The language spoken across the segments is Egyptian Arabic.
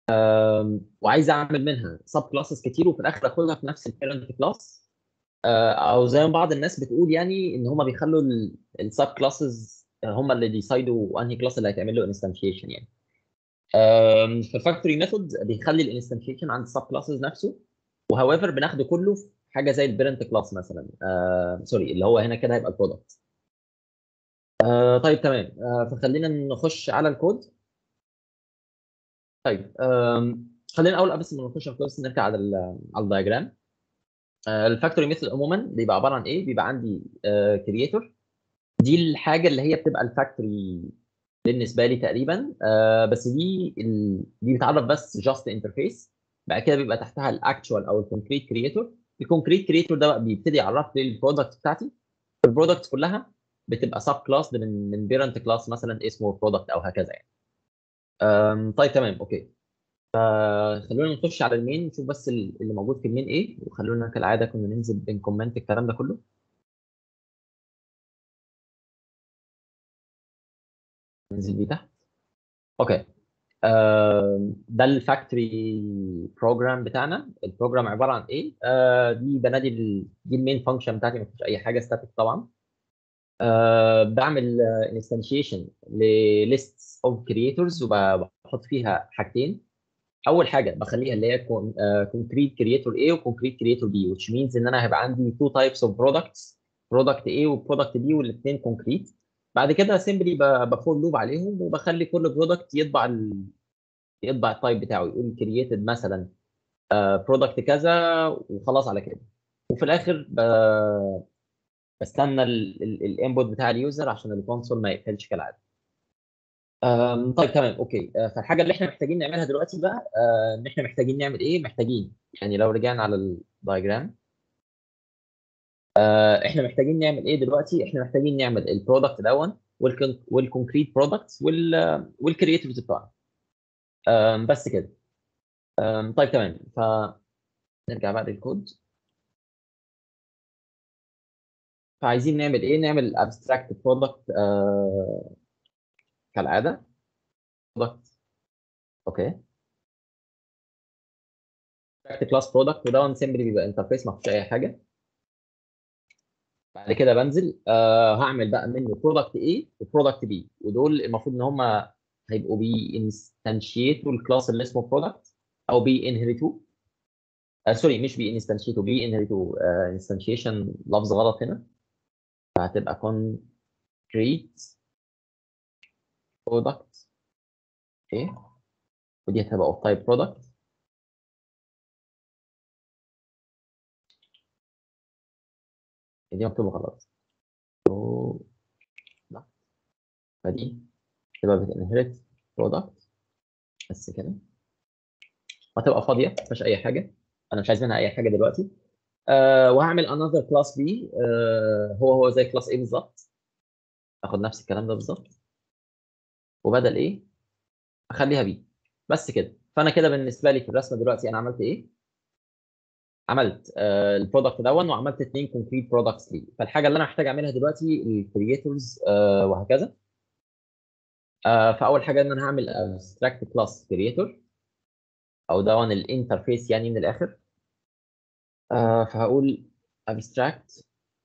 آم، وعايز اعمل منها سب كلاسز كتير وفي الاخر اخدها في نفس البيرنت كلاس او زي ما بعض الناس بتقول يعني ان هم بيخلوا السب كلاسز هم اللي ديسايدوا انهي كلاس اللي هيتعمل له انستنشيشن يعني آم، في الفاكتوري ميثود بيخلي الانستنشيشن عند السب كلاسز نفسه وهاويفر بناخده كله في حاجه زي البيرنت كلاس مثلا آه سوري اللي هو هنا كده هيبقى البرودكت آه طيب تمام آه فخلينا نخش على الكود طيب آم، خلينا اول بس ما نخش على الكود بس نرجع على ال على الدايجرام الفاكتوري ميثود عموما بيبقى عباره عن ايه؟ بيبقى عندي كرييتور دي الحاجه اللي هي بتبقى الفاكتوري بالنسبه لي تقريبا آه بس دي ال... دي بتعرف بس جاست انترفيس بعد كده بيبقى تحتها الاكتشوال او الكونكريت كرييتور الكونكريت كرييتور ده بقى بيبتدي يعرف لي البرودكت بتاعتي البرودكت كلها بتبقى سب كلاس من من بيرنت كلاس مثلا اسمه برودكت او هكذا يعني أم، طيب تمام اوكي فخلونا نخش على المين نشوف بس ال- اللي موجود في المين ايه وخلونا كالعاده كنا ننزل بنكومنت الكلام ده كله ننزل بيه تحت اوكي آم، ده الفاكتوري بروجرام بتاعنا البروجرام عباره عن ايه آه، دي بنادي ال- دي المين فانكشن بتاعتي ما فيش اي حاجه ستاتيك طبعا آه، بعمل انستنشيشن لليست اوف كرييتورز وبحط فيها حاجتين اول حاجه بخليها اللي هي كونكريت كرييتور A وكونكريت كرييتور B which means ان انا هيبقى عندي two types of products product A وبرودكت B والاثنين كونكريت بعد كده سيمبلي بفور لوب عليهم وبخلي كل برودكت يطبع ال... يطبع التايب بتاعه يقول كرييتد مثلا برودكت كذا وخلاص على كده وفي الاخر ب... بستنى الانبوت بتاع اليوزر عشان الكونسول ما يقفلش كالعاده أم، طيب تمام اوكي أه، فالحاجه اللي احنا محتاجين نعملها دلوقتي بقى أه، ان احنا محتاجين نعمل ايه محتاجين يعني لو رجعنا على الدايجرام أه، احنا محتاجين نعمل ايه دلوقتي احنا محتاجين نعمل البرودكت دون والكونكريت برودكتس والكرييتيفز بتوعنا أم، بس كده أم، طيب تمام فنرجع بقى للكود فعايزين نعمل ايه نعمل abstract product أه، كالعاده product اوكي abstract class product وده سيمبلي بيبقى انترفيس ما فيهوش اي حاجه بعد كده بنزل آه هعمل بقى منه برودكت A وبرودكت B ودول المفروض ان هم هيبقوا بينستنشيتوا الكلاس اللي اسمه برودكت او بينهرتوا آه سوري مش بينستنشيتوا بينهرتوا آه انستنشيشن لفظ غلط هنا فهتبقى concrete product اوكي ودي هتبقى اوف تايب برودكت دي مكتوبه غلط أو- لا فدي تبقى بتنهرت برودكت بس كده وهتبقى فاضيه ما فيهاش اي حاجه انا مش عايز منها اي حاجه دلوقتي آه وهعمل another class B آه هو هو زي class A بالظبط اخد نفس الكلام ده بالظبط وبدل ايه اخليها B بس كده فانا كده بالنسبه لي في الرسمه دلوقتي انا عملت ايه عملت آه البرودكت دون وعملت اثنين كونكريت برودكتس ليه فالحاجه اللي انا محتاج اعملها دلوقتي الكرييتورز آه وهكذا آه فاول حاجه ان انا هعمل abstract class creator او دون الانترفيس يعني من الاخر آه فهقول abstract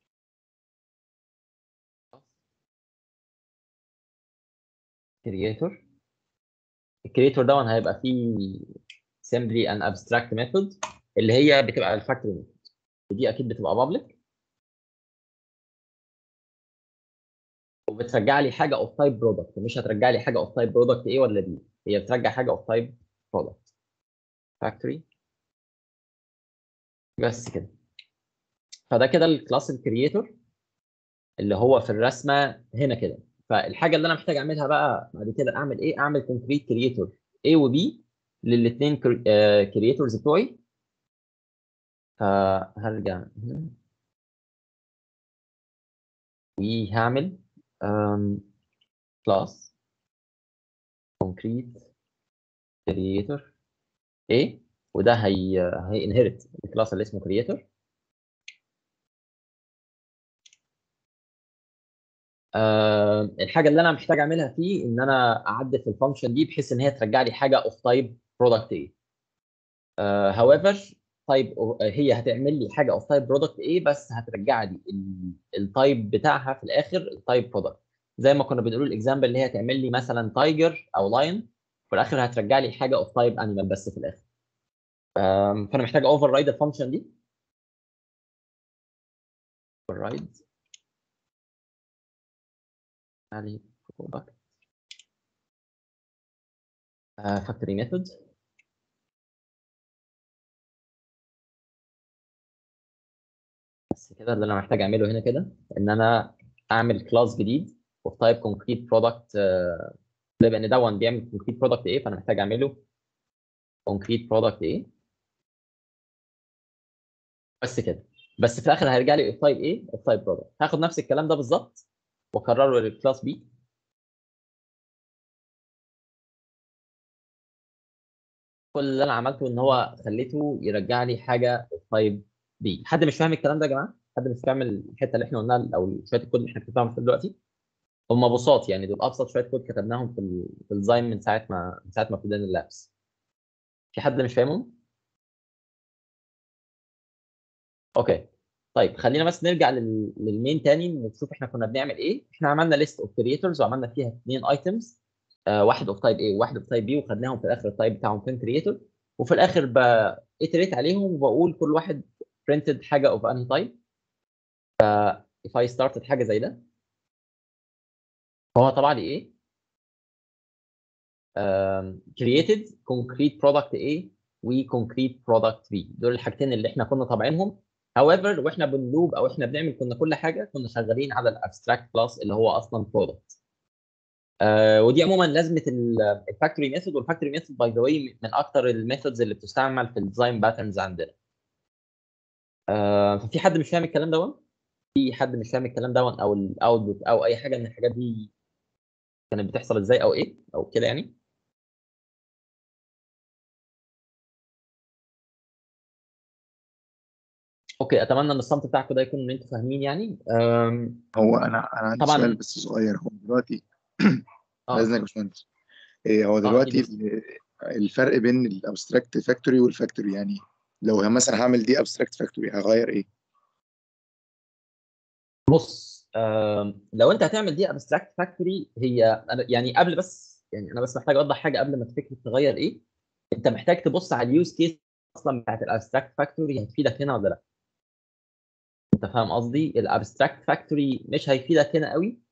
creator الكريتور ده هيبقى فيه simply an abstract method اللي هي بتبقى الفاكتوري ميثود ودي اكيد بتبقى public وبترجع لي حاجه اوف تايب برودكت مش هترجع لي حاجه اوف تايب برودكت ايه ولا بي هي بترجع حاجه اوف تايب برودكت فاكتوري بس كده فده كده الكلاس الكرييتور اللي هو في الرسمه هنا كده فالحاجه اللي انا محتاج اعملها بقى بعد كده اعمل ايه اعمل كونكريت كرييتور A و B للاثنين كرييتورز بتوعي فهرجع هنا وهعمل كلاس كونكريت كرييتور A وده هي هي انهرت الكلاس اللي اسمه كرييتور آه الحاجه اللي انا محتاج اعملها فيه ان انا اعدل في الفانكشن دي بحيث ان هي ترجع لي حاجه اوف تايب برودكت ايه هاويفر طيب هي هتعمل لي حاجه اوف تايب برودكت ايه بس هترجع لي التايب بتاعها في الاخر التايب برودكت زي ما كنا بنقول الاكزامبل اللي هي تعمل لي مثلا تايجر او لاين في الاخر هترجع لي حاجه اوف تايب انيمال بس في الاخر آم، فانا محتاج اوفر رايد الفانكشن دي اوفر رايد يعني برودكت فاكتوري ميثود بس كده اللي انا محتاج اعمله هنا كده ان انا اعمل كلاس جديد اوف تايب كونكريت برودكت بما ان ده بيعمل كونكريت برودكت ايه فانا محتاج اعمله كونكريت برودكت ايه بس كده بس في الاخر هيرجع لي اوف تايب ايه اوف تايب برودكت هاخد نفس الكلام ده بالظبط واكرره للكلاس بي كل اللي انا عملته ان هو خليته يرجع لي حاجه اوف تايب بي حد مش فاهم الكلام ده يا جماعه حد مش فاهم الحته اللي احنا قلناها او شويه الكود اللي احنا كتبناهم دلوقتي هم بساط يعني دول ابسط شويه كود كتبناهم في ال- في الديزاين من ساعه ما من ساعه ما ابتدينا اللابس في حد مش فاهمهم اوكي طيب خلينا بس نرجع لل- للمين تاني نشوف احنا كنا بنعمل ايه احنا عملنا ليست اوف كريتورز وعملنا فيها اثنين ايتمز واحد اوف تايب ايه وواحد اوف تايب بي وخدناهم في الاخر التايب بتاعهم كان كريتور وفي الاخر بإتريت عليهم وبقول كل واحد printed حاجه اوف انهي تايب ف if I started حاجه زي ده فهو طبع لي ايه um, created concrete product A و concrete product B دول الحاجتين اللي احنا كنا طابعينهم however واحنا بنلوب او احنا بنعمل كنا كل حاجه كنا شغالين على الابستراكت كلاس اللي هو اصلا product آه ودي عموما لازمه الفاكتوري ميثود والفاكتوري ميثود باي ذا واي من اكتر الميثودز اللي بتستعمل في الديزاين باترنز عندنا آه ففي حد مش فاهم الكلام ده في حد مش فاهم الكلام ده او الاوتبوت او اي حاجه من الحاجات دي كانت بتحصل ازاي او ايه او كده يعني اوكي اتمنى ان الصمت بتاعكم ده يكون ان انتوا فاهمين يعني أم، هو انا انا عندي طبعاً. سؤال بس صغير هو دلوقتي اه باذنك يا باشمهندس إيه هو دلوقتي ال- الفرق بين الابستراكت فاكتوري والفاكتوري يعني لو مثلا هعمل دي ابستراكت فاكتوري هغير ايه؟ بص أم، لو انت هتعمل دي ابستراكت فاكتوري هي أنا- يعني قبل بس يعني انا بس محتاج اوضح حاجه قبل ما تفكر تغير ايه انت محتاج تبص على اليوز كيس اصلا بتاعت الابستراكت فاكتوري هتفيدك هنا ولا لا انت فاهم قصدي الابستراكت فاكتوري مش هيفيدك هنا قوي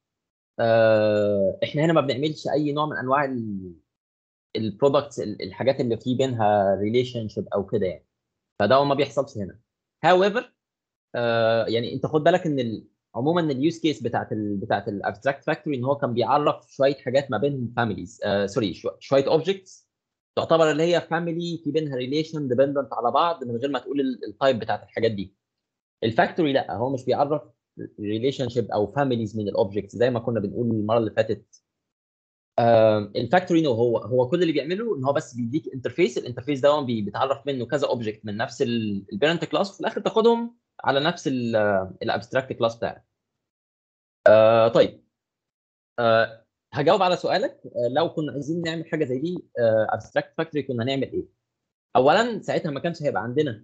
آه، احنا هنا ما بنعملش اي نوع من انواع البرودكتس الحاجات اللي في بينها ريليشن شيب او كده يعني فده ما بيحصلش هنا هاويفر يعني انت خد بالك ان ال- عموما اليوز كيس بتاعت ال بتاعت الابستراكت فاكتوري ان هو كان بيعرف شويه حاجات ما بين فاميليز سوري شويه اوبجكتس تعتبر اللي هي فاميلي في بينها ريليشن ديبندنت على بعض من غير ما تقول التايب بتاعت الحاجات دي الفاكتوري لا هو مش بيعرف ريليشن شيب او فاميليز من الاوبجكتس زي ما كنا بنقول المره اللي فاتت الفاكتوري نو هو هو كل اللي بيعمله ان هو بس بيديك انترفيس الانترفيس ده بي- بيتعرف منه كذا اوبجكت من نفس البيرنت كلاس وفي الاخر تاخدهم على نفس الابستراكت كلاس بتاعك آه طيب آه هجاوب على سؤالك آه لو كنا عايزين نعمل حاجه زي دي ابستراكت فاكتوري كنا هنعمل ايه اولا ساعتها ما كانش هيبقى عندنا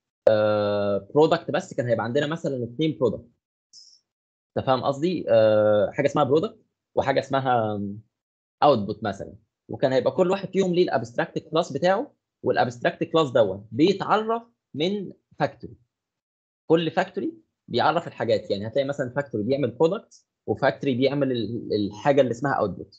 برودكت بس كان هيبقى عندنا مثلا اثنين برودكت انت فاهم قصدي آه حاجه اسمها برودكت وحاجه اسمها اوتبوت مثلا وكان هيبقى كل واحد فيهم ليه الابستراكت كلاس بتاعه والابستراكت كلاس دوت بيتعرف من فاكتوري كل فاكتوري بيعرف الحاجات يعني هتلاقي مثلا فاكتوري بيعمل برودكت وفاكتوري بيعمل ال- الحاجه اللي اسمها اوتبوت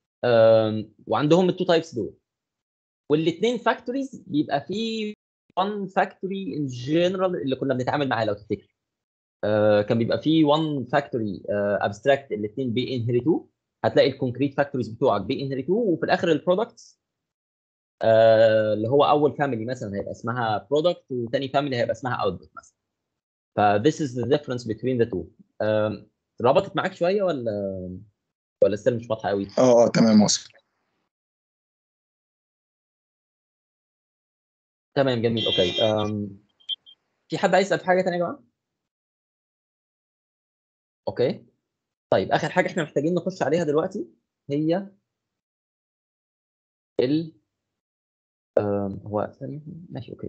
وعندهم التو تايبس دول والاثنين فاكتوريز بيبقى فيه one factory in general اللي كنا بنتعامل معاه لو تفتكر آه، كان بيبقى فيه one factory ابستراكت الاثنين بينهرتوا هتلاقي الكونكريت فاكتوريز بتوعك بينهرتوا وفي الاخر البرودكتس اللي هو اول فاميلي مثلا هيبقى اسمها برودكت وثاني فاميلي هيبقى اسمها اوتبوت مثلا ف this is the difference between the two آم، ربطت معاك شويه ولا ولا ستيل مش واضحه قوي اه اه تمام واصل تمام جميل اوكي أم، في حد عايز يسال في حاجه ثانيه يا جماعه اوكي طيب اخر حاجه احنا محتاجين نخش عليها دلوقتي هي ال آم، هو ثانية، ماشي اوكي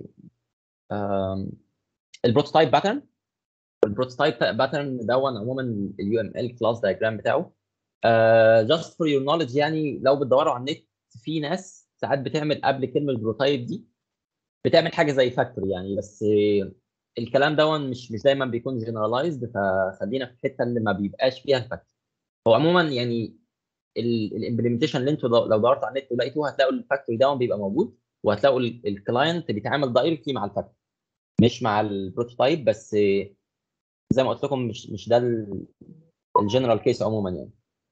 البروتوتايب باترن البروتوتايب باترن دون عموما اليو ام ال كلاس دايجرام بتاعه جاست فور يور نولج يعني لو بتدوروا على النت في ناس ساعات بتعمل قبل كلمه بروتوتايب دي بتعمل حاجه زي فاكتوري يعني بس آه، الكلام دون مش مش دايما بيكون جنرالايزد فخلينا في الحته اللي ما بيبقاش فيها الفاكتوري هو عموما يعني الامبلمنتيشن اللي انتوا لو دورتوا على النت ولقيتوه هتلاقوا الفاكتوري دون بيبقى موجود وهتلاقوا الكلاينت بيتعامل دايركتلي مع الفاكتوري مش مع البروتوتايب بس آه، زي ما قلت لكم مش مش ده الجنرال كيس عموما يعني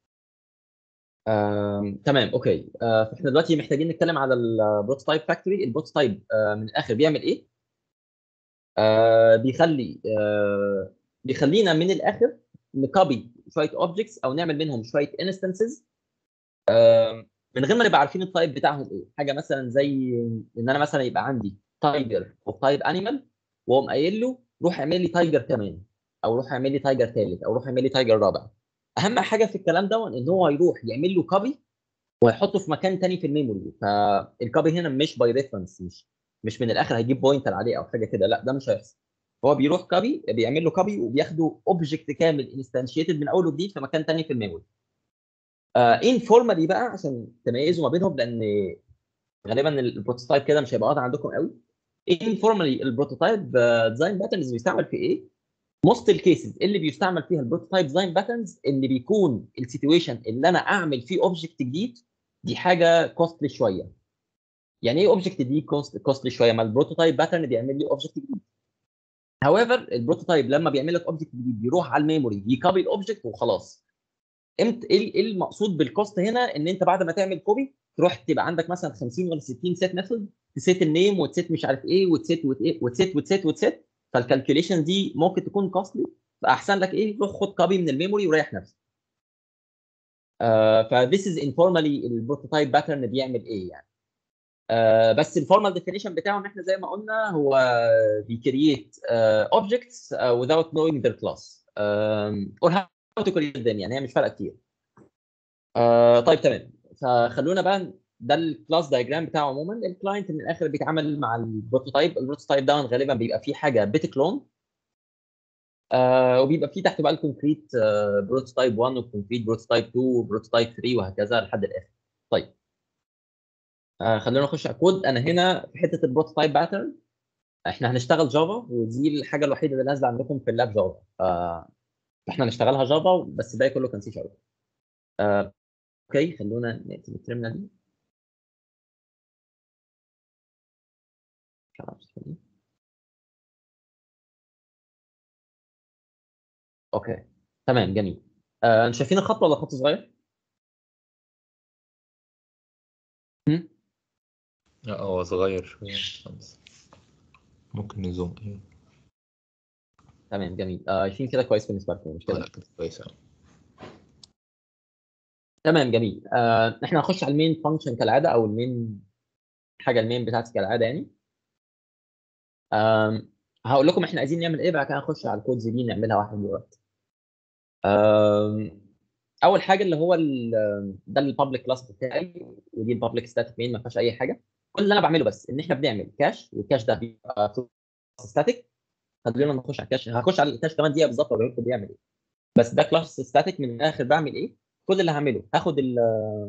آم، تمام اوكي آه، فاحنا دلوقتي محتاجين نتكلم على البروتوتايب فاكتوري البروتوتايب آه، من الاخر بيعمل ايه آه، بيخلي آه، بيخلينا من الاخر نكوبي شويه اوبجكتس او نعمل منهم شويه انستنسز من غير ما نبقى عارفين التايب بتاعهم ايه حاجه مثلا زي ان انا مثلا يبقى عندي تايجر اوف تايب انيمال واقوم قايل له روح اعمل لي تايجر كمان او روح اعمل لي تايجر ثالث او روح اعمل لي تايجر رابع اهم حاجه في الكلام ده ان هو يروح يعمل له كوبي ويحطه في مكان تاني في الميموري فالكوبي هنا مش باي ريفرنس مش مش من الاخر هيجيب بوينتر عليه او حاجه كده لا ده مش هيحصل هو بيروح كوبي بيعمل له كوبي وبياخده اوبجكت كامل انستانشيتد من اول وجديد في مكان تاني في الميموري انفورمالي بقى عشان تميزوا ما بينهم لان غالبا البروتوتايب كده مش هيبقى واضح عندكم قوي انفورمالي البروتوتايب ديزاين باترنز بيستعمل في ايه؟ موست الكيسز اللي بيستعمل فيها البروتوتايب ديزاين باترنز اللي بيكون السيتويشن اللي انا اعمل فيه اوبجكت جديد دي حاجه كوستلي شويه يعني ايه اوبجكت دي كوستلي شويه ما البروتوتايب باترن بيعمل لي اوبجكت جديد هاويفر البروتوتايب لما بيعمل لك اوبجكت جديد بيروح على الميموري يكوبي الاوبجكت وخلاص امتى ايه إيه المقصود بالكوست هنا ان انت بعد ما تعمل كوبي تروح تبقى عندك مثلا 50 ولا 60 سيت ميثود تسيت النيم وتسيت مش عارف ايه وتسيت وتسيت وتسيت وتسيت, وتسيت فالكالكوليشن دي ممكن تكون كوستلي فاحسن لك ايه روح خد كوبي من الميموري وريح نفسك ف this is informally البروتوتايب باترن بيعمل ايه يعني آه بس الفورمال ديفينيشن بتاعه ان احنا زي ما قلنا هو بيكريت اوبجكتس without knowing their class um, or how to create them يعني هي مش فارقه كتير آه طيب تمام فخلونا بقى ده الكلاس دايجرام بتاعه عموما الكلاينت من الاخر بيتعامل مع البروتوتايب البروتوتايب ده غالبا بيبقى فيه حاجه بيت كلون آه وبيبقى فيه تحته بقى الكونكريت آه بروتوتايب 1 والكونكريت بروتوتايب 2 وبروتوتايب 3 وهكذا لحد الاخر طيب آه خلينا نخش على الكود انا هنا في حته البروتوتايب باترن احنا هنشتغل جافا ودي الحاجه الوحيده اللي نازله عندكم في اللاب جافا آه احنا هنشتغلها جافا بس الباقي كله كان سي شارب آه اوكي خلونا نقفل الترمينال دي خلاص اوكي تمام جميل آه شايفين الخط ولا خط صغير؟ هم؟ لا هو صغير شوية خلاص. ممكن نزوم ايه تمام جميل آه شايفين كده كويس بالنسبه لكم مش كده؟ لا كده كويس أوي. تمام جميل آه احنا هنخش على المين فانكشن كالعاده او المين حاجه المين بتاعتي كالعاده يعني آم، هقول لكم احنا عايزين نعمل ايه بعد كده نخش على الكودز دي نعملها واحد دلوقتي آم، اول حاجه اللي هو ال- ده البابليك كلاس بتاعي ودي البابليك ستاتيك مين ما فيهاش اي حاجه كل اللي انا بعمله بس ان احنا بنعمل كاش والكاش ده بيبقى ستاتيك خلينا نخش على الكاش هخش على الكاش كمان دقيقه بالظبط اوريكم بيعمل ايه بس ده كلاس ستاتيك من الاخر بعمل ايه كل اللي هعمله هاخد ال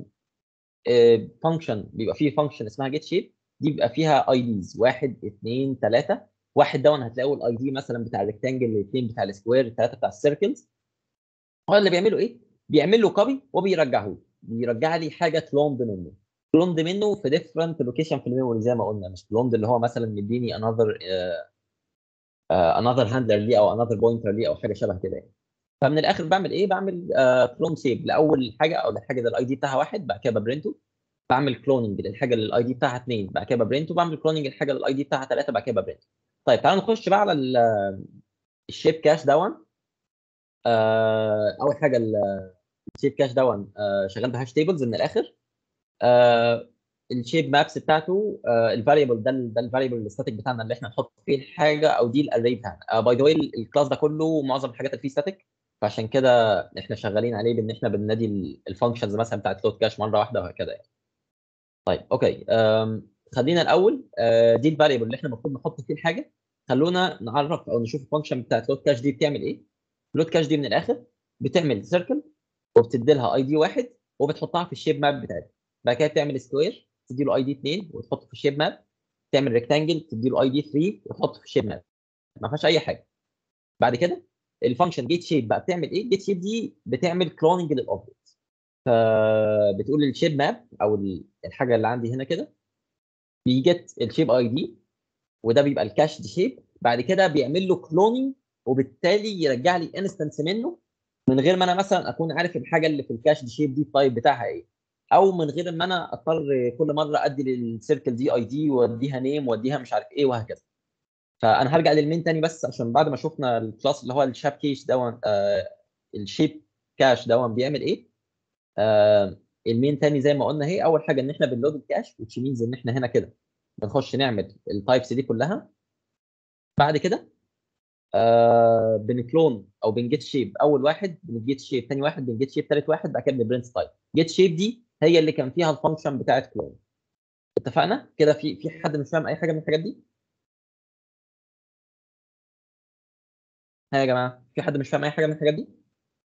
فانكشن بيبقى فيه فانكشن اسمها جيت شيب دي بيبقى فيها اي ديز واحد اثنين ثلاثه واحد دون هتلاقوا الاي دي مثلا بتاع الريكتانجل الاثنين بتاع السكوير الثلاثه بتاع السيركلز هو اللي بيعملوا ايه؟ بيعمل له كوبي وبيرجعه لي بيرجع لي حاجه كلوند منه كلوند منه في ديفرنت لوكيشن في الميموري زي ما قلنا مش كلوند اللي هو مثلا مديني انذر انذر هاندلر ليه او انذر بوينتر ليه او حاجه شبه كده يعني فمن الاخر بعمل ايه؟ بعمل كلون سيف لاول حاجه او للحاجه اللي الاي دي بتاعها واحد بعد كده ببرنته بعمل كلوننج للحاجه اللي الاي دي بتاعها اثنين بعد كده ببرنته بعمل كلوننج للحاجه اللي الاي دي بتاعها ثلاثه بعد كده ببرنته طيب تعالوا نخش بقى على ال- الشيب كاش دون آه، اول حاجه ال- الشيب كاش دون آه، شغال بهاش تيبلز من الاخر آه، الشيب مابس بتاعته الفاريبل ده ال- ده الفاريبل الستاتيك بتاعنا اللي احنا نحط فيه الحاجه او دي الاري بتاعنا باي ذا واي الكلاس ده كله معظم الحاجات اللي فيه ستاتيك فعشان كده احنا شغالين عليه بان احنا بننادي الفانكشنز مثلا بتاعت لود كاش مره واحده وهكذا يعني طيب اوكي أم، خلينا الاول آه، دي الفاريبل اللي احنا المفروض نحط فيه الحاجه خلونا نعرف او نشوف الفانكشن بتاعت لود كاش دي بتعمل ايه لود كاش دي من الاخر بتعمل سيركل وبتدي لها اي دي واحد وبتحطها في الشيب ماب بتاعتها بعد كده بتعمل سكوير تدي له اي دي 2 وتحطه في الشيب ماب تعمل ريكتانجل تدي له اي دي 3 وتحطه في الشيب ماب ما فيهاش اي حاجه بعد كده الفانكشن جيت شيب بقى بتعمل ايه جيت شيب دي بتعمل كلوننج للاوبجكت فبتقول الشيب ماب او ال- الحاجه اللي عندي هنا كده بيجت الشيب اي دي وده بيبقى الكاش دي شيب بعد كده بيعمل له كلوننج وبالتالي يرجع لي انستنس منه من غير ما انا مثلا اكون عارف الحاجه اللي في الكاش دي شيب دي التايب بتاعها ايه او من غير ما انا اضطر كل مره ادي للسيركل دي اي دي واديها نيم واديها مش عارف ايه وهكذا فانا هرجع للمين تاني بس عشان بعد ما شفنا الكلاس اللي هو الشاب كيش دون آه الشيب كاش دون بيعمل ايه آه المين تاني زي ما قلنا هي اول حاجه ان احنا بنلود الكاش which means ان احنا هنا كده بنخش نعمل التايبس دي كلها بعد كده آه بنكلون او بنجيت شيب اول واحد بنجيت شيب ثاني واحد بنجيت شيب ثالث واحد بعد كده بنبرنت تايب جيت شيب دي هي اللي كان فيها الفانكشن بتاعت كلون اتفقنا كده في في حد مش فاهم اي حاجه من الحاجات دي ها يا جماعه في حد مش فاهم اي حاجه من الحاجات دي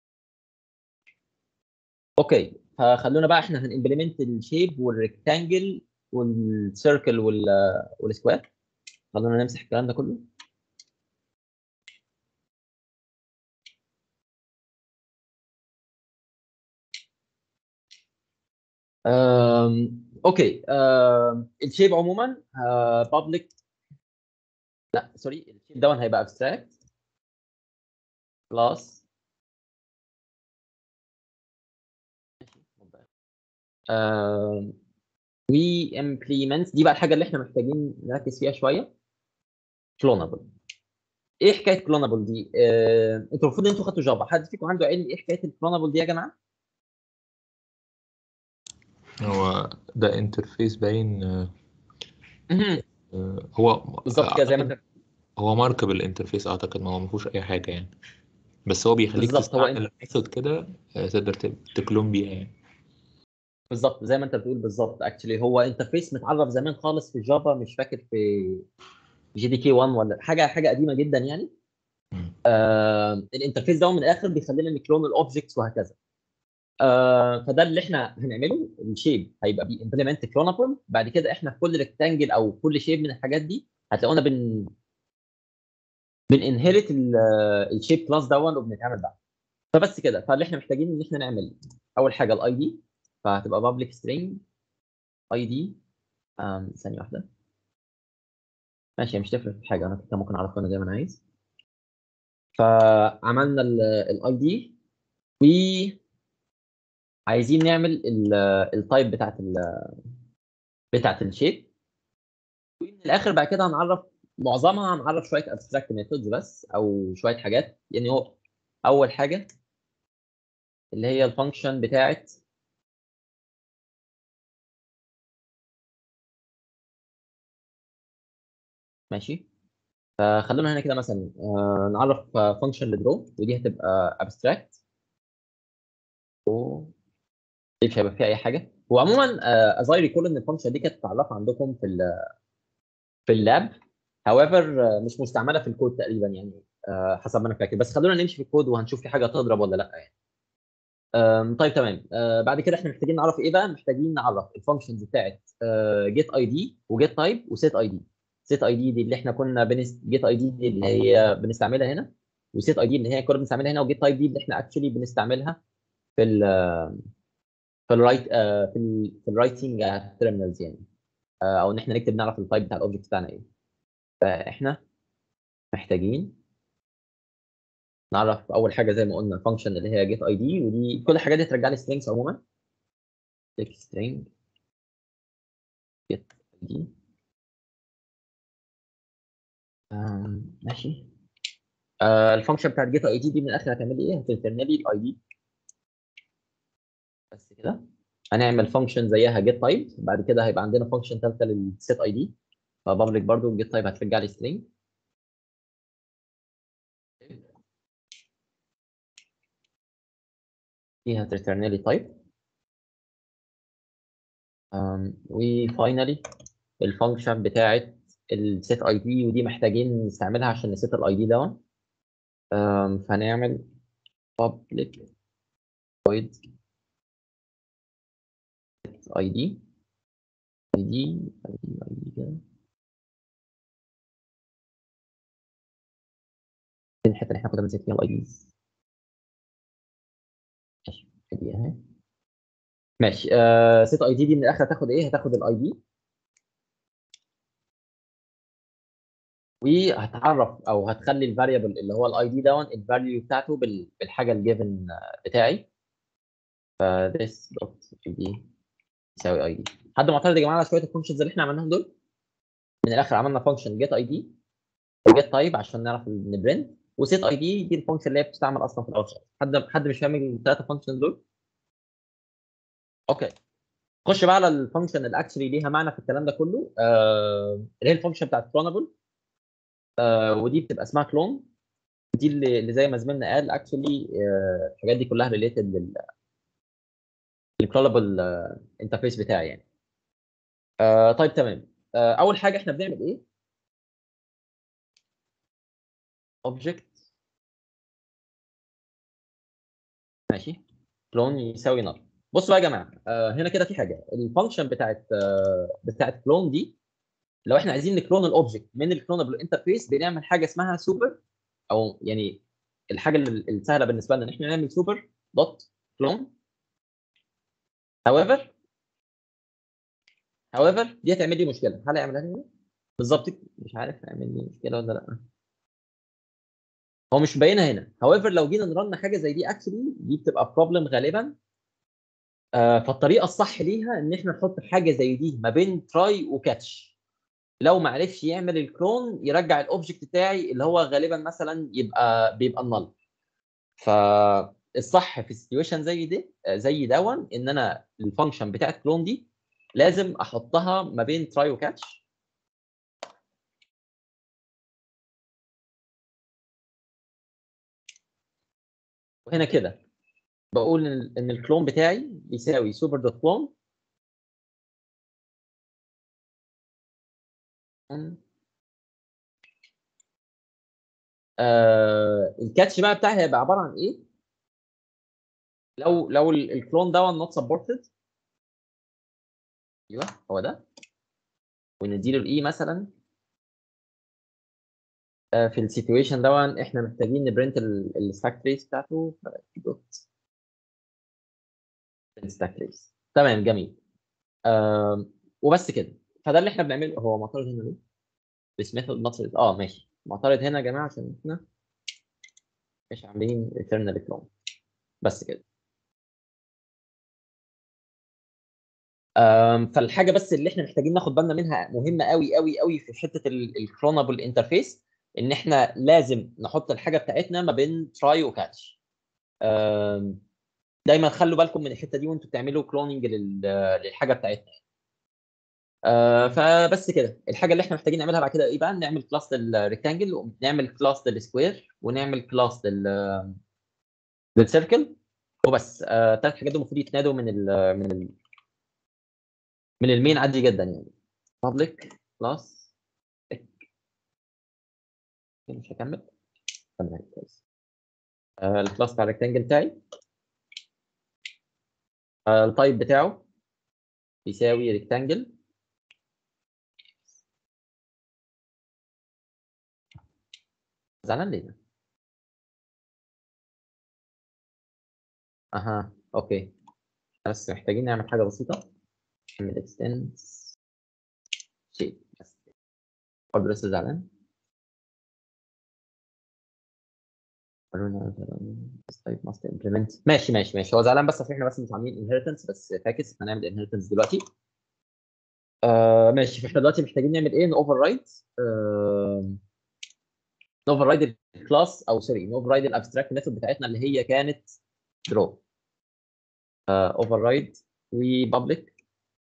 اوكي فخلونا بقى احنا هنimplement الشيب والريكتانجل والسيركل وال والسكوير خلونا نمسح الكلام ده كله أم، اوكي أم، الشيب عموما بابليك لا سوري الشيب ده هيبقى abstract كلاس و implements دي بقى الحاجه اللي احنا محتاجين نركز فيها شويه كلونابل ايه حكايه كلونابل دي؟ آه، انتوا المفروض ان انتوا خدتوا جافا حد فيكم عنده علم ايه حكايه الكلونابل دي يا جماعه؟ هو ده انترفيس باين آه، مهم. آه، هو بالظبط كده زي ما انت هو ماركب الانترفيس اعتقد ما هو ما فيهوش اي حاجه يعني بس هو بيخليك بالظبط، هو تستعمل ميثود كده آه، تقدر ت- تكلون بيها يعني بالظبط زي ما انت بتقول بالظبط اكشلي هو انترفيس متعرف زمان خالص في الجافا مش فاكر في جي دي كي 1 ولا حاجه حاجه قديمه جدا يعني مم. آه الانترفيس ده من الاخر بيخلينا نكلون الاوبجكتس وهكذا آه فده اللي احنا هنعمله الشيب هيبقى بي امبلمنت كلونابل بعد كده احنا في كل ريكتانجل او كل شيب من الحاجات دي هتلاقونا بن بننهرت الشيب كلاس دون وبنتعامل معاه فبس كده فاللي احنا محتاجين ان احنا نعمل اول حاجه الاي دي فهتبقى public string اي دي ثانيه واحده ماشي مش تفرق في حاجه انا كنت ممكن اعرفها انا زي ما انا عايز فعملنا الاي دي و عايزين نعمل التايب بتاعت ال بتاعت الشيب ومن الاخر بعد كده هنعرف معظمها هنعرف شويه abstract methods بس او شويه حاجات يعني هو اول حاجه اللي هي الفانكشن بتاعت ماشي فخلونا هنا كده مثلا آه، نعرف فانكشن لدرو ودي هتبقى abstract و دي مش هيبقى فيها اي حاجه وعموما از اي ريكول ان الفانكشن دي كانت متعرفه عندكم في ال في اللاب however آه، مش مستعمله في الكود تقريبا يعني آه، حسب ما انا فاكر بس خلونا نمشي في الكود وهنشوف في حاجه تضرب ولا لا يعني آم، طيب تمام آه، بعد كده احنا محتاجين نعرف ايه بقى محتاجين نعرف الفانكشنز بتاعت جيت اي دي وجيت تايب وسيت اي دي سيت اي دي دي اللي احنا كنا بنس جيت اي دي دي اللي هي بنستعملها هنا وسيت اي دي اللي هي كنا بنستعملها هنا وجيت تايب دي اللي احنا اكشلي بنستعملها في ال في الرايت في ال في الرايتنج تيرمينالز يعني آه، او ان احنا نكتب نعرف التايب بتاع الاوبجكت بتاعنا ايه فاحنا محتاجين نعرف اول حاجه زي ما قلنا فانكشن اللي هي جيت اي دي ودي كل الحاجات دي ترجع لي سترينجز عموما string get id آم، ماشي آه الفانكشن بتاعت جيت اي دي دي من الاخر هتعمل لي ايه؟ هترترن لي الاي دي بس كده هنعمل فانكشن زيها جيت تايب بعد كده هيبقى عندنا فانكشن ثالثه للسيت اي دي فبابليك برضو جيت تايب هترجع لي string دي هتريتيرن لي تايب وفاينلي الفانكشن بتاعت السيت اي دي ودي محتاجين نستعملها عشان نسيت الاي دي دون أم، فهنعمل public void اي دي اي دي اي دي اي دي كده فين الحته اللي احنا كنا بنسيت فيها الاي ديز ماشي دي اهي ماشي آه سيت اي دي دي من الاخر هتاخد ايه هتاخد الاي دي وهتعرف او هتخلي الفاريبل اللي هو الاي دي دون الفاليو بتاعته بال- بالحاجه الجيفن بتاعي ف this dot id يساوي اي دي حد معترض يا جماعه على شويه الفانكشنز اللي احنا عملناهم دول من الاخر عملنا فانكشن جيت اي دي وجيت تايب عشان نعرف نبرنت وسيت اي دي دي الفانكشن اللي هي بتستعمل اصلا في الاوتسايد حد حد مش فاهم الثلاثه فانكشنز دول اوكي خش بقى على الفانكشن اللي اكشلي ليها معنى في الكلام ده كله آه اللي هي الفانكشن بتاعت كلونابل آه ودي بتبقى اسمها كلون دي اللي اللي زي ما زميلنا قال اكشلي آه الحاجات دي كلها ريليتد لل الكلونابل انترفيس بتاعي يعني آه طيب تمام آه اول حاجه احنا بنعمل ايه اوبجكت ماشي كلون يساوي نل بصوا بقى يا جماعه آه هنا كده في حاجه الفانكشن بتاعت آه بتاعت كلون دي لو احنا عايزين نكلون الاوبجكت من الكلونابل انترفيس بنعمل حاجه اسمها سوبر او يعني الحاجه ال- السهله بالنسبه لنا ان احنا نعمل سوبر دوت كلون however however دي هتعمل لي مشكله هل هيعملها لي بالظبط مش عارف هيعمل لي مشكله ولا لا هو مش باينه هنا however لو جينا نرن حاجه زي دي اكشلي دي بتبقى بروبلم غالبا آه فالطريقه الصح ليها ان احنا نحط حاجه زي دي ما بين تراي وكاتش لو ما عرفش يعمل الكلون يرجع الاوبجكت بتاعي اللي هو غالبا مثلا يبقى بيبقى النل فالصح في سيتويشن زي دي زي دون ان انا الفانكشن بتاعت كلون دي لازم احطها ما بين تراي وكاتش وهنا كده بقول ان ان الكلون بتاعي بيساوي سوبر دوت كلون آه الكاتش بقى بتاعي هيبقى عباره عن ايه؟ لو لو ال- الكلون ده نوت سبورتد ايوه هو ده ونديله الاي مثلا آه في السيتويشن ده احنا محتاجين نبرنت الستاك تريس بتاعته دوت الستاك تريس تمام جميل آه وبس كده فده اللي احنا بنعمله هو معترض هنا ليه؟ بس ميثود نوت اه ماشي معترض هنا يا جماعه عشان احنا مش عاملين ريتيرنال كلون بس كده أم، فالحاجه بس اللي احنا محتاجين ناخد بالنا منها مهمه قوي قوي قوي في حته الكلونابل انترفيس ان احنا لازم نحط الحاجه بتاعتنا ما بين تراي وكاتش أم، دايما خلوا بالكم من الحته دي وانتوا بتعملوا كلوننج للحاجه بتاعتنا أه، فبس كده الحاجه اللي احنا محتاجين نعملها بعد كده ايه بقى نعمل كلاس للريكتانجل ونعمل كلاس للسكوير ونعمل كلاس لل للسيركل وبس الثلاث حاجات دول المفروض يتنادوا من ال من ال من المين عادي جدا يعني public class مش هكمل تمام كويس آه، الكلاس بتاع الريكتانجل بتاعي آه، التايب بتاعه يساوي ريكتانجل زعلان ليه ده؟ اها اوكي بس محتاجين نعمل حاجه بسيطه نعمل اكستنس شيء بس برضه لسه زعلان قالوا type must implement ماشي ماشي ماشي هو زعلان بس عشان احنا بس مش عاملين inheritance بس فاكس هنعمل inheritance دلوقتي آه ماشي فاحنا دلوقتي محتاجين نعمل ايه نوفر رايد نوفر رايد الكلاس او سوري نوفر رايد الابستراكت ميثود بتاعتنا اللي هي كانت درو اوفر رايد وبابليك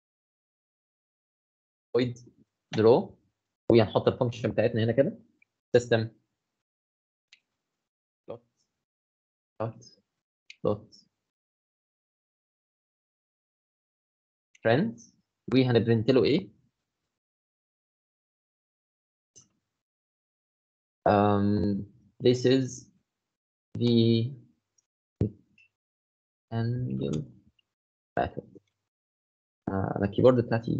void درو وهنحط الفانكشن بتاعتنا هنا كده system dot dot dot friends وهنبرنت له ايه um, this is the angle method آه، انا الكيبورد بتاعتي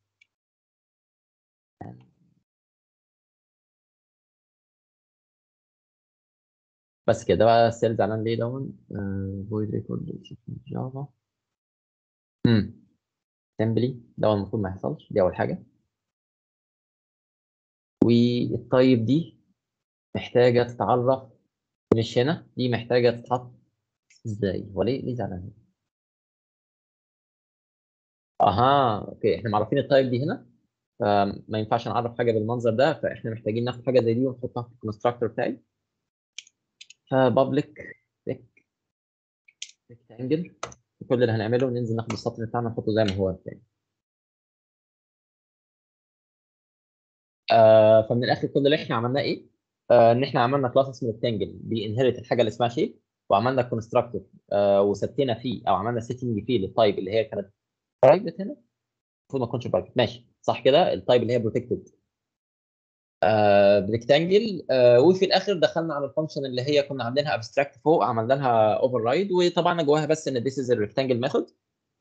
بس كده بقى السيل زعلان ليه دون فويد ريكورد جافا امم سمبلي ده المفروض ما يحصلش دي اول حاجه والطيب دي محتاجه تتعرف مش هنا دي محتاجه تتحط ازاي هو ليه ليه زعلان اها اوكي احنا معرفين التايب دي هنا فما ينفعش نعرف حاجه بالمنظر ده فاحنا محتاجين ناخد حاجه زي دي ونحطها في الكونستراكتور بتاعي فبابليك ريكتانجل كل اللي هنعمله ننزل ناخد السطر بتاعنا نحطه زي ما هو تاني آه فمن الاخر كل اللي احنا عملناه ايه؟ آه ان احنا عملنا كلاس اسمه ريكتانجل بينهرت الحاجه اللي اسمها شيب وعملنا كونستراكتور آه وثبتنا فيه او عملنا سيتنج فيه للتايب اللي هي كانت برايفت هنا المفروض ما تكونش برايفت ماشي صح كده التايب اللي هي بروتكتد آه بريكتانجل آه وفي الاخر دخلنا على الفانكشن اللي هي كنا عاملينها ابستراكت فوق عملنا لها اوفر رايد وطبعا جواها بس ان this is a rectangle method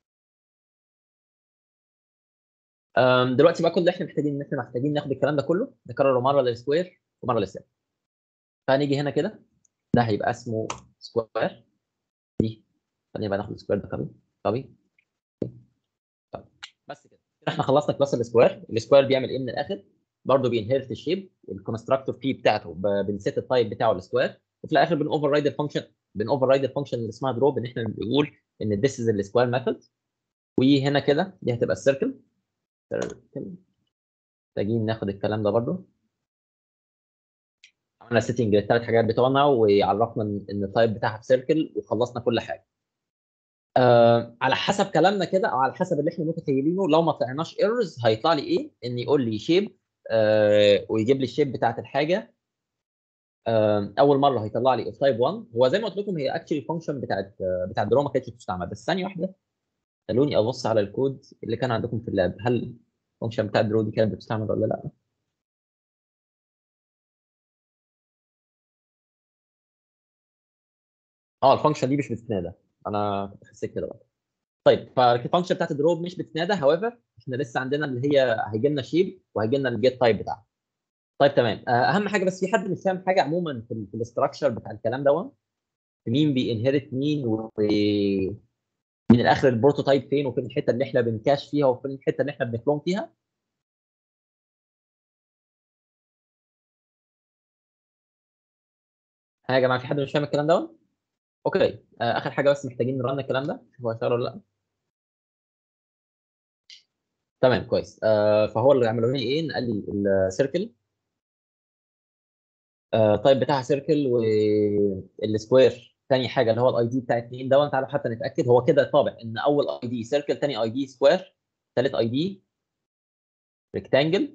آم، دلوقتي بقى كل اللي احنا محتاجين ان احنا محتاجين ناخد الكلام ده كله نكرره مره للسكوير ومره للسيل فهنيجي هنا كده ده هيبقى اسمه سكوير دي خلينا بقى ناخد السكوير ده كوبي كوبي طيب بس كده كده احنا خلصنا كلاس السكوير السكوير بيعمل ايه من الاخر برضه بينهرت الشيب الكونستراكتور فيه بتاعته ب- بنسيت التايب بتاعه السكوير وفي الاخر بن اوفر رايد الفانكشن بن اوفر رايد الفانكشن اللي اسمها دروب ان احنا بنقول ان this is السكوير ميثود وهنا كده دي هتبقى السيركل سيركل محتاجين ناخد الكلام ده برضه عملنا سيتنج للثلاث حاجات بتوعنا وعرفنا ان إن التايب بتاعها بسيركل وخلصنا كل حاجه آه على حسب كلامنا كده او على حسب اللي احنا متخيلينه لو ما طلعناش ايرورز هيطلع لي ايه ان يقول لي شيب آه ويجيب لي الشيب بتاعت الحاجه آه اول مره هيطلع لي اوف تايب 1 هو زي ما قلت لكم هي اكشلي فانكشن بتاعت آه بتاعت درو ما كانتش بتستعمل بس ثانيه واحده خلوني ابص على الكود اللي كان عندكم في اللاب هل الفانكشن بتاعت درو دي كانت بتستعمل ولا لا اه الفانكشن دي مش بتتنادى انا كنت حسيت كده بقى طيب فالفانكشن بتاعت الدروب مش بتتنادى هاويفر احنا لسه عندنا اللي هي هيجي لنا شيب وهيجي لنا الجيت تايب بتاعها طيب تمام آه، اهم حاجه بس في حد مش فاهم حاجه عموما في, ال- في الاستراكشر بتاع الكلام ده مين بينهرت مين و من الاخر البروتوتايب فين وفين الحته اللي احنا بنكاش فيها وفين الحته اللي احنا بنكلون فيها ها يا جماعه في حد مش فاهم الكلام ده اوكي آه، اخر حاجه بس محتاجين نرن الكلام ده شوف هو هيشتغل ولا لا تمام كويس آه فهو اللي عمله لي ايه قال لي السيركل آه طيب بتاعها سيركل والسكوير تاني حاجه اللي هو الاي دي بتاع اتنين ده تعالوا حتى نتاكد هو كده طابع ان اول اي دي سيركل تاني اي دي سكوير ثالث اي دي ريكتانجل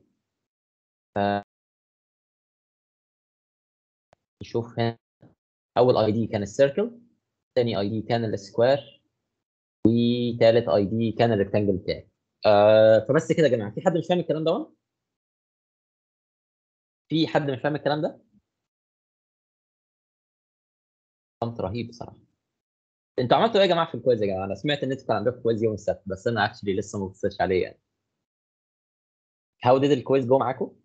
نشوف هنا اول اي دي كان السيركل تاني اي دي كان السكوير وثالث اي دي كان الريكتانجل بتاعي آه فبس كده يا جماعه في حد مش فاهم الكلام ده في حد مش فاهم الكلام ده صمت رهيب بصراحه انتوا عملتوا ايه يا جماعه في الكويز يا جماعه انا سمعت ان انتوا كان عندكم كويز يوم السبت بس انا اكشلي لسه ما بصيتش عليه يعني هاو ديد الكويز جو معاكم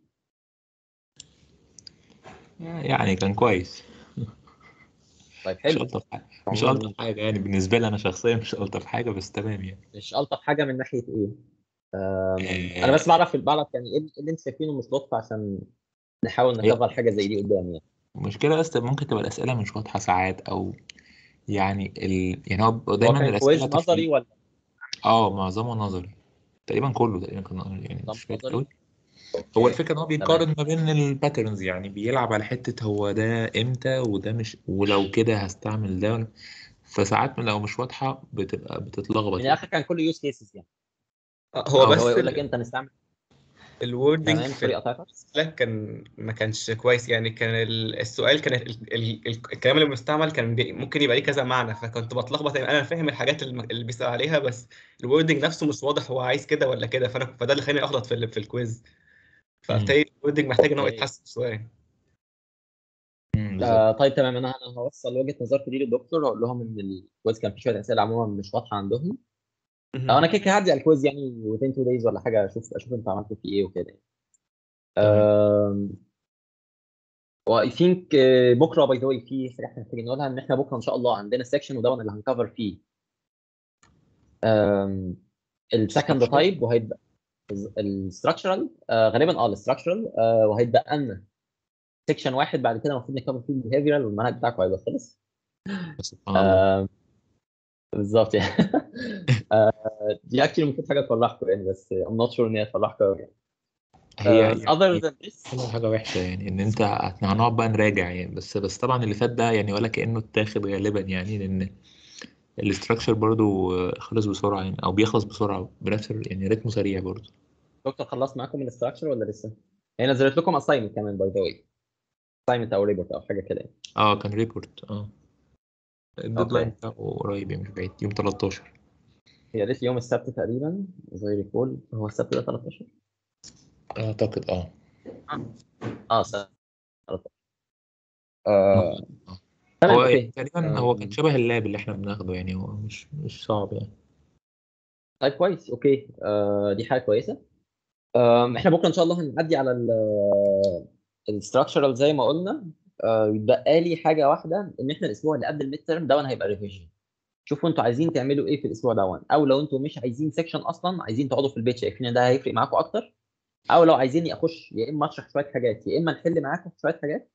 يعني كان كويس طيب مش حلو ألطف حاجة مش عموماً ألطف حاجة يعني بالنسبة لي أنا شخصيا مش ألطف حاجة بس تمام يعني مش الطف حاجه من ناحيه ايه أم، آه، انا بس بعرف بعرف يعني ايه اللي انتوا شايفينه مش لطف عشان نحاول هي- نكفر حاجه زي دي قدام يعني المشكلة بس ممكن تبقى الأسئلة مش واضحة ساعات أو يعني ال... يعني هو هو دايما كان كويز الأسئلة نظري تفرق ولا اه معظمه نظري تقريبا كله تقريبا كان يعني نظام مش فاكر نظري قوي هو اوكي الفكرة إن هو تمام بيقارن ما بين الباترنز يعني بيلعب على حتة هو ده إمتى وده مش ولو كده هستعمل ده ولا- فساعات لو مش واضحة بتبقى بتتلخبط من يعني الاخر كان كله يوز كيسز يعني آه، هو اللي بس هو يقول لك ال- انت نستعمل الوردنج تمام في سوري قطعتك لا كان ما كانش كويس يعني كان ال- السؤال كان ال- ال- ال- الكلام اللي مستعمل كان بي ممكن يبقى ليه كذا معنى فكنت بتلخبط يعني انا فاهم الحاجات اللي اللي بيسأل عليها بس الوردنج نفسه مش واضح هو عايز كده ولا كده فانا فده اللي خلاني اغلط في ال- في الكويز فبالتالي الوردنج محتاج ان هو أوكي. يتحسن شويه مم، بالظبط آه طيب تمام انا انا هوصل وجهه نظرتي دي للدكتور هقول لهم ان الكويز كان فيه شويه اسئله عموما مش واضحه عندهم مهم. آه انا كده كده هعدي على الكويز يعني within two days ولا حاجه اشوف اشوف انتوا عملتوا فيه ايه وكده يعني. تمام. واي ثينك بكره باي ذا واي في حاجه احنا محتاجين نقولها ان احنا بكره ان شاء الله عندنا سيكشن وده اللي هنكفر فيه السكند Structural. تايب وهيبقى الستراكشرال غالبا اه الستراكشرال وهيتبقى لنا سيكشن واحد بعد كده المفروض نكفر فيه البيهيفيرال والمنهج بتاعكم هيبقى خلص سبحان الله آم، بالظبط يعني آه، دي اكشلي المفروض حاجه تفرحكم يعني بس I'm not sure ان هي تفرحكم أوي يعني هي آم، other than this حلوة حاجة وحشة يعني إن أنت احنا هنقعد بقى نراجع يعني بس بس طبعا اللي فات ده يعني ولا كأنه اتاخد غالبا يعني لأن الاستراكشر برضو آه، خلص بسرعة يعني أو بيخلص بسرعة بنفس ال- يعني رتمه سريع برضو دكتور خلصت معاكم الاستراكشر ولا لسه؟ هي نزلت لكم اساينمنت كمان باي ذا واي اساينمنت او ريبورت او حاجه كده يعني اه كان ريبورت اه الديدلاين أوكي. بتاعه قريب يعني مش بعيد يوم 13 هي قالت لي يوم السبت تقريبا زي ريكول هو السبت ده 13 أعتقد اه اه السبت 13 آه آه. تمام هو اوكي تقريبا هو كان آم، شبه اللاب اللي احنا بناخده يعني هو مش مش صعب يعني طيب كويس اوكي آه دي حاجه كويسه آم، احنا بكره ان شاء الله هنعدي على الاستراكشرال زي ما قلنا آه، يتبقى لي حاجه واحده ان احنا الاسبوع اللي قبل الميد ترم ده هيبقى ريفيجن شوفوا انتوا عايزين تعملوا ايه في الاسبوع ده او لو انتوا مش عايزين سيكشن اصلا عايزين تقعدوا في البيت شايفين ان ده هيفرق معاكم اكتر او لو عايزيني اخش يا اما اشرح شويه حاجات يا اما نحل معاكم شويه حاجات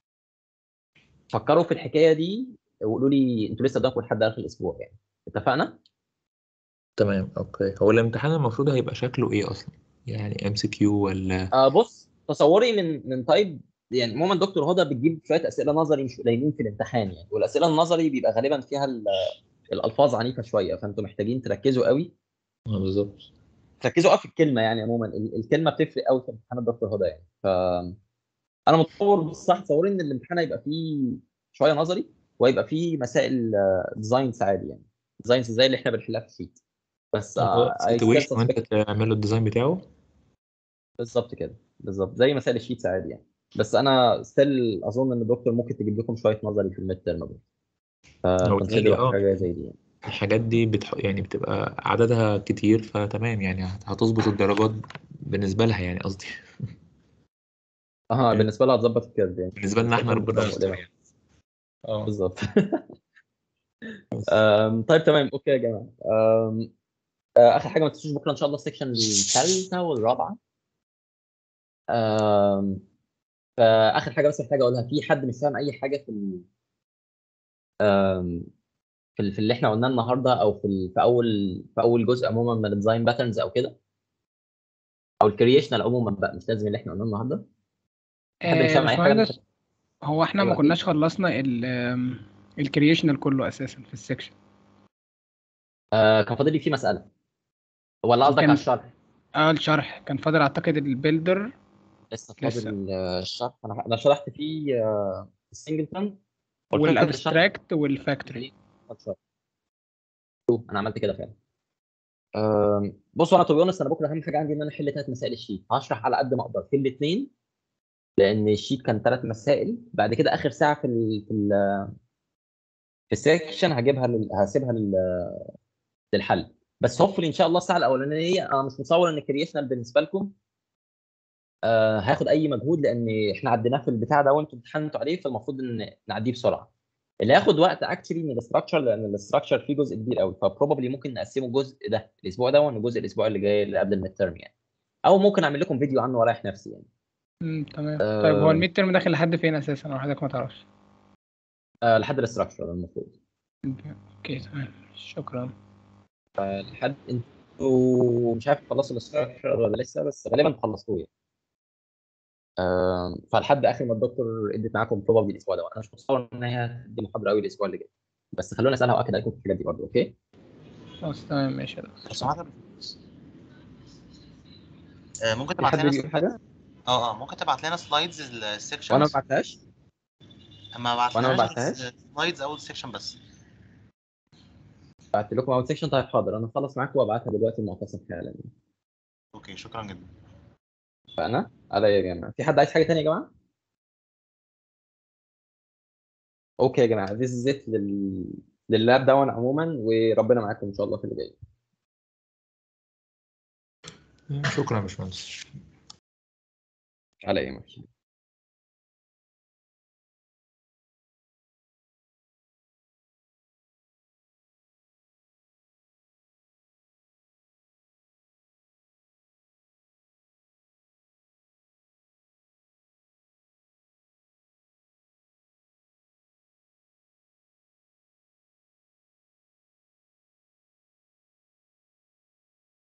فكروا في الحكايه دي وقولوا لي انتوا لسه قدامكم لحد اخر الاسبوع يعني اتفقنا؟ تمام اوكي هو الامتحان المفروض هيبقى شكله ايه اصلا يعني ام سي كيو ولا آه بص تصوري من من طيب يعني عموما دكتور هدى بتجيب شويه اسئله نظري مش قليلين في الامتحان يعني والاسئله النظري بيبقى غالبا فيها ال- الالفاظ عنيفه شويه فانتوا محتاجين تركزوا قوي اه بالظبط تركزوا قوي في الكلمه يعني عموما ال- الكلمه بتفرق قوي في امتحان الدكتور هدى يعني ف انا متصور بصح تصوري ان الامتحان هيبقى فيه شويه نظري وهيبقى فيه مسائل ديزاينز عادي يعني ديزاينز زي اللي احنا بنحلها في الشيت بس آه، I still سيتويشن وانت suspect- تعمل له الديزاين بتاعه بالظبط كده بالظبط زي مسائل الشيتس عادي يعني بس انا ستيل اظن ان الدكتور ممكن تجيب لكم شويه نظري في الميد ترم برضه هو فكونسيدروا تاني، اه. حاجه زي دي يعني الحاجات دي بتح... يعني بتبقى عددها كتير فتمام يعني هت- هتظبط الدرجات بالنسبة لها يعني قصدي اه بالنسبه لها هتظبط الكيرف يعني بالنسبة لنا احنا بالنسبة ربنا لها يستر مقلقة. يعني اه بالظبط أم، طيب تمام اوكي يا جماعه أم، آه، اخر حاجه ما تنسوش بكره ان شاء الله السكشن الثالثه والرابعه أم، فاخر حاجه بس محتاج اقولها في حد مش فاهم اي حاجه في ال... أم، في ال- في اللي احنا قلناه النهارده او في ال- في اول في اول جزء عموما من الديزاين باترنز او كده او الكرييشنال عموما بقى مش لازم اللي احنا قلناه النهارده في حد مش آه، فاهم اي حاجه باشمهندس هو احنا ما أيوة، كناش خلصنا ال الكرييشنال كله اساسا في السكشن آه كان فاضل لي فيه مساله ولا قصدك كان- على الشرح اه الشرح كان فاضل اعتقد البيلدر لسه لسه. فاضل آه، الشرح انا انا شرحت فيه آه، السنجلتون قلت لكم كده الشرح والابستراكت والفاكتوري شوف، انا عملت كده فعلا آم، بصوا انا تو انا بكره اهم حاجه عندي ان انا احل ثلاث مسائل الشيت هشرح على قد ما اقدر في الاثنين لان الشيت كان ثلاث مسائل بعد كده اخر ساعه في ال في ال في السكشن هجيبها لل... هسيبها لل... للحل بس هوبفلي ان شاء الله الساعه الاولانيه انا مش متصور ان الكرييشنال بالنسبه لكم آه هياخد اي مجهود لان احنا عديناه في البتاع ده وانتم امتحنتوا عليه فالمفروض ان نعديه بسرعه اللي هياخد وقت اكشلي من الاستراكشر لان الاستراكشر فيه جزء كبير قوي فبروبلي ممكن نقسمه الجزء ده الاسبوع ده والجزء الاسبوع اللي جاي اللي قبل الميد ترم يعني او ممكن اعمل لكم فيديو عنه ورايح نفسي يعني امم تمام آه. طيب هو الميد ترم داخل لحد فين اساسا او حضرتك ما تعرفش آه لحد الاستراكشر المفروض اوكي تمام شكرا لحد انتوا مش عارف خلصوا الاستراكشر ولا لسه بس غالبا خلصتوه يعني آم، فلحد اخر ما الدكتور ادت معاكم بروبابلي الاسبوع ده وانا مش متصور ان هي هتدي محاضره قوي الاسبوع اللي جاي بس خلونا اسالها واكد عليكم في الحاجات دي برضه اوكي خلاص تمام ماشي يا دكتور بس عادة آه، ممكن في تبعت حد لنا بيقول حاجه اه اه ممكن تبعت لنا سلايدز السكشنز وانا ما بعتهاش ما بعت وأنا ما لناش بعتهاش؟ سلايدز اول سكشن بس بعت لكم اول سيكشن طيب حاضر انا اخلص معاكم وابعتها دلوقتي المعتصم حالا اوكي شكرا جدا فانا على يا جماعه في حد عايز حاجه ثانيه يا جماعه اوكي يا جماعه this is it لل... لللاب داون عموما وربنا معاكم ان شاء الله في اللي جاي شكرا يا باشمهندس على ايه ماشي